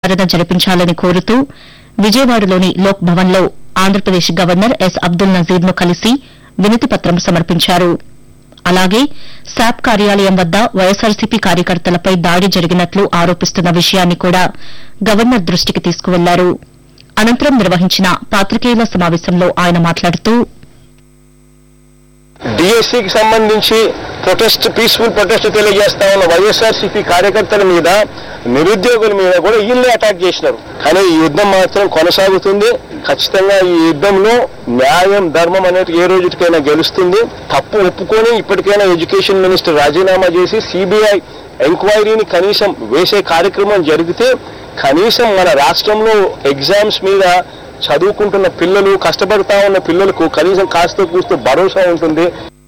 విచారణ జరిపించాలని కోరుతూ విజయవాడలోని లోక్ భవన్లో ఆంధ్రప్రదేశ్ గవర్నర్ ఎస్ అబ్దుల్ నజీర్ ను కలిసి వినతిపత్రం సమర్పించారు అలాగే శాప్ కార్యాలయం వద్ద వైఎస్సార్సీపీ కార్యకర్తలపై దాడి జరిగినట్లు ఆరోపిస్తున్న విషయాన్ని కూడా గవర్నర్ దృష్టికి తీసుకువెళ్లారు అనంతరం నిర్వహించిన పాత్రికేయుల సమావేశంలో ఆయన మాట్లాడుతూ డిఎస్సికి సంబంధించి ప్రొటెస్ట్ పీస్ఫుల్ ప్రొటెస్ట్ తెలియజేస్తా ఉన్న వైఎస్ఆర్సీపీ కార్యకర్తల మీద నిరుద్యోగుల మీద కూడా వీళ్ళే అటాక్ చేసినారు కానీ ఈ యుద్ధం మాత్రం కొనసాగుతుంది ఖచ్చితంగా ఈ యుద్ధంలో న్యాయం ధర్మం అనేది ఏ రోజుకైనా గెలుస్తుంది తప్పు ఒప్పుకొని ఇప్పటికైనా ఎడ్యుకేషన్ మినిస్టర్ రాజీనామా చేసి సిబిఐ ఎంక్వైరీని కనీసం వేసే కార్యక్రమం జరిగితే కనీసం మన రాష్ట్రంలో ఎగ్జామ్స్ మీద చదువుకుంటున్న పిల్లలు కష్టపడతా ఉన్న పిల్లలకు కనీసం కాస్త కూస్త భరోసా ఉంటుంది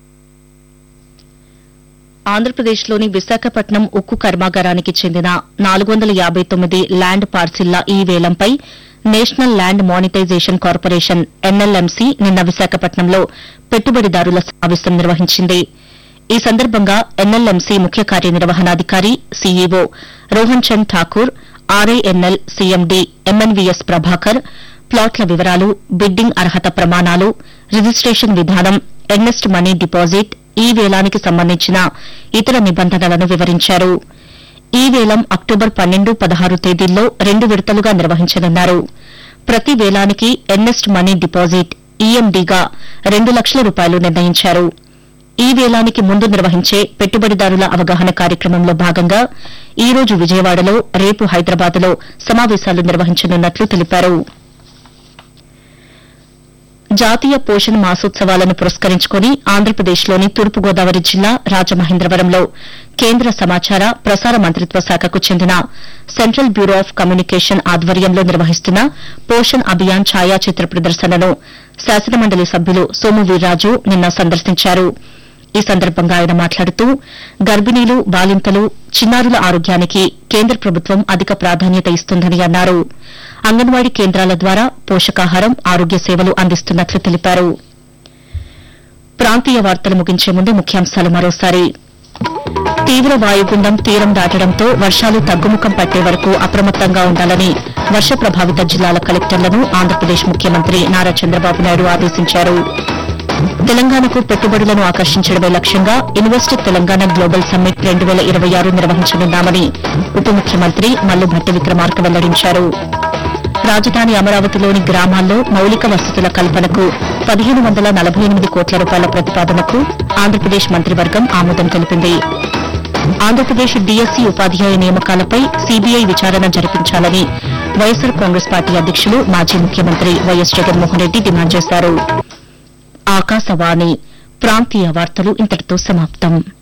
ఆంధ్రప్రదేశ్లోని విశాఖపట్నం ఉక్కు కర్మాగారానికి చెందిన నాలుగు వందల యాబై తొమ్మిది ల్యాండ్ పార్సిల్ల ఈ వేలంపై national land monetization corporation NLMC నిన్న విశాఖపట్నంలో పెట్టుబడిదారుల సమావేశం నిర్వహించింది ఈ సందర్భంగా ఎన్ఎల్ఎంసీ ముఖ్య కార్యనిర్వహణాధికారి CEO Rohan Chand Thakur RINL CMD MNVS Prabhakar ప్లాట్ల వివరాలు బిడ్డింగ్ అర్హత ప్రమాణాలు రిజిస్టేషన్ విధానం ఎర్నెస్ట్ మనీ డిపాజిట్ ఈ వేలానికి సంబంధించిన ఇతర నిబంధనలను వివరించారు ఈ వేలం అక్టోబర్ పన్నెండు పదహారు తేదీల్లో రెండు విడతలుగా నిర్వహించనున్నారు ప్రతి వేలానికి ఎర్నెస్ట్ మనీ డిపాజిట్ ఈఎండీగా రెండు లక్షల రూపాయలు నిర్ణయించారు ఈ వేలానికి ముందు నిర్వహించే పెట్టుబడిదారుల అవగాహన కార్యక్రమంలో భాగంగా ఈ రోజు విజయవాడలో రేపు హైదరాబాద్లో సమావేశాలు నిర్వహించనున్నట్లు తెలిపారు జాతీయ పోషణ్ మాసోత్సవాలను పురస్కరించుకుని ఆంధ్రప్రదేశ్లోని తూర్పుగోదావరి జిల్లా రాజమహేంద్రవరంలో కేంద్ర సమాచార ప్రసార మంత్రిత్వ శాఖకు చెందిన సెంట్రల్ బ్యూరో ఆఫ్ కమ్యూనికేషన్ ఆధ్వర్యంలో నిర్వహిస్తున్న పోషణ్ అభియాన్ ఛాయాచిత్ర ప్రదర్శనను శాసనమండలి సభ్యులు సోము వీర్రాజు నిన్న సందర్శించారు ఈ సందర్భంగా ఆయన మాట్లాడుతూ గర్భిణీలు బాలింతలు చిన్నారుల ఆరోగ్యానికి కేంద్ర ప్రభుత్వం అధిక ప్రాధాన్యత ఇస్తుందని అన్నారు అంగన్వాడీ కేంద్రాల ద్వారా పోషకాహారం ఆరోగ్య సేవలు అందిస్తున్నట్లు తెలిపారు ప్రాంతీయ వార్తలు ముగించే ముందు ముఖ్యాంశాలు మరోసారి తీవ్ర వాయుగుండం తీరం దాటడంతో వర్షాలు తగ్గుముఖం పట్టే వరకు అప్రమత్తంగా ఉండాలని వర్ష ప్రభావిత జిల్లాల కలెక్టర్లను ఆంధ్రప్రదేశ్ ముఖ్యమంత్రి నారా చంద్రబాబు నాయుడు ఆదేశించారు తెలంగాణకు పెట్టుబడులను ఆకర్షించడమే లక్ష్యంగా ఇన్వెస్ట్ తెలంగాణ గ్లోబల్ సమ్మిట్ రెండు వేల ఇరవై ఆరు నిర్వహించనున్నామని ఉప ముఖ్యమంత్రి మల్లు భట్టి విక్రమార్క వెల్లడించారు రాజధాని అమరావతిలోని గ్రామాల్లో మౌలిక వసతుల కల్పనకు పదిహేను వందల నలభై ఎనిమిది కోట్ల రూపాయల ప్రతిపాదనకు ఆంధ్రప్రదేశ్ మంత్రివర్గం ఆమోదం తెలిపింది ఆంధ్రప్రదేశ్ డీఎస్సీ ఉపాధ్యాయ నియామకాలపై సీబీఐ విచారణ జరిపించాలని వైఎస్సార్ కాంగ్రెస్ పార్టీ అధ్యకులు మాజీ ముఖ్యమంత్రి వైఎస్ జగన్మోహన్ రెడ్డి డిమాండ్ చేశారు ఆకాశవాణి ప్రాంతీయ వార్తలు ఇంతటితో సమాప్తం